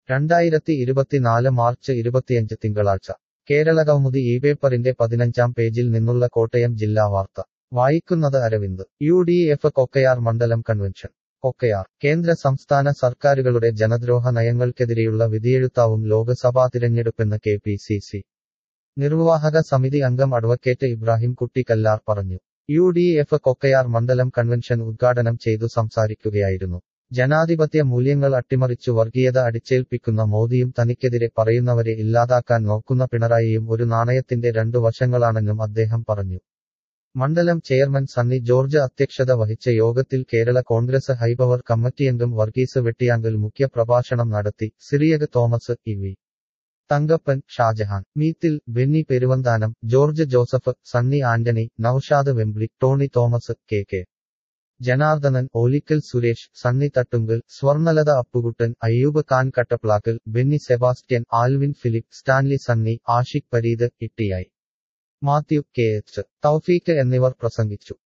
രണ്ടായിരത്തി ഇരുപത്തിനാല് മാർച്ച് ഇരുപത്തിയഞ്ച് തിങ്കളാഴ്ച കേരളകൗമുദി ഈ പേപ്പറിന്റെ പതിനഞ്ചാം പേജിൽ നിന്നുള്ള കോട്ടയം ജില്ലാ വാർത്ത വായിക്കുന്നത് Aravind U D F Kokkayar മണ്ഡലം കൺവെൻഷൻ കൊക്കയാർ കേന്ദ്ര സംസ്ഥാന സർക്കാരുകളുടെ ജനദ്രോഹ നയങ്ങൾക്കെതിരെയുള്ള വിധിയെഴുത്താവും ലോക്സഭാ തിരഞ്ഞെടുപ്പെന്ന് കെ പി സി സി നിർവാഹക സമിതി അംഗം അഡ്വക്കേറ്റ് ഇബ്രാഹിം കുട്ടി കല്ലാർ പറഞ്ഞു യു ഡി എഫ് കൊക്കയാർ മണ്ഡലം കൺവെൻഷൻ ഉദ്ഘാടനം ചെയ്തു സംസാരിക്കുകയായിരുന്നു ജനാധിപത്യ മൂല്യങ്ങൾ അട്ടിമറിച്ചു വർഗീയത അടിച്ചേൽപ്പിക്കുന്ന മോദിയും തനിക്കെതിരെ പറയുന്നവരെ ഇല്ലാതാക്കാൻ നോക്കുന്ന പിണറായിയും ഒരു നാണയത്തിന്റെ രണ്ടു വശങ്ങളാണെന്നും അദ്ദേഹം പറഞ്ഞു മണ്ഡലം ചെയർമാൻ സണ്ണി ജോർജ് അധ്യക്ഷത വഹിച്ച യോഗത്തിൽ കേരള കോൺഗ്രസ് ഹൈപവർ കമ്മിറ്റിയംഗം വർഗീസ് വെട്ടിയാങ്കൽ മുഖ്യ പ്രഭാഷണം നടത്തി Cyriac Thomas E V Thankappan Shajahan Meethil Benny Peruvanthanam George Joseph Sunny Antony Noushad Wembley Tony Thomas K K Janardhanan Olickal Suresh Sunny Thattunkal Swarnalatha Appukuttan Ayyub Khan Kattaplackal Benny Sebastian Alvin Philip Stanley Sunny Ashiq Pareed Ittiyayi Mathew K H Thoufeeq എന്നിവർ പ്രസംഗിച്ചു